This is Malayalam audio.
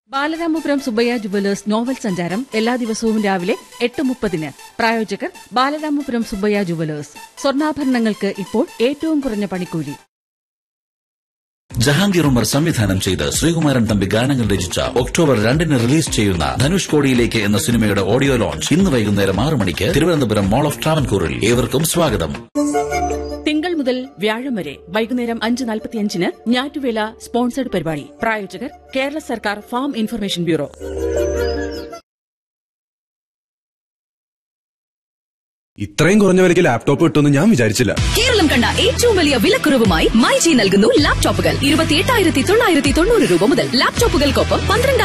ബാലരാമപുരം സുബയ്യ ജുവലേഴ്സ് നോവൽ സഞ്ചാരം എല്ലാ ദിവസവും രാവിലെ എട്ട് മുപ്പതിന് പ്രായോജകർ ബാലരാമപുരം സുബയ്യ ജുവലേഴ്സ് സ്വർണ്ണാഭരണങ്ങൾക്ക് ഇപ്പോൾ ഏറ്റവും കുറഞ്ഞ പണിക്കൂലി ജഹാംഗീർ ഉമർ സംവിധാനം ചെയ്ത് ശ്രീകുമാരൻ തമ്പി ഗാനങ്ങൾ രചിച്ച ഒക്ടോബർ രണ്ടിന് റിലീസ് ചെയ്യുന്ന ധനുഷ് കോടിയിലേക്ക് എന്ന സിനിമയുടെ ഓഡിയോ ലോഞ്ച് ഇന്ന് വൈകുന്നേരം ആറ് മണിക്ക് തിരുവനന്തപുരം മോൾ ഓഫ് ട്രാവൻകൂറിൽ ഏവർക്കും സ്വാഗതം തിങ്കൾ മുതൽ വ്യാഴം വരെ വൈകുന്നേരം അഞ്ച് നാൽപ്പത്തിയഞ്ചിന് ഞാറ്റുവേല സ്പോൺസർഡ് പരിപാടി പ്രായോജകർ കേരള സർക്കാർ ഫാം ഇൻഫർമേഷൻ ബ്യൂറോ ഇത്രയും കുറഞ്ഞ വിലയ്ക്ക് ലാപ്ടോപ്പ് കിട്ടുമെന്ന് ഞാൻ വിചാരിച്ചില്ല കേരളം കണ്ട ഏറ്റവും വലിയ വിലക്കുറവുമായി മൈജി നൽകുന്നു ലാപ്ടോപ്പുകൾ ഇരുപത്തിയെട്ടായിരത്തി തൊള്ളായിരത്തി തൊണ്ണൂറ് രൂപ മുതൽ ലാപ്ടോപ്പുകൾക്കൊപ്പം പന്ത്രണ്ട്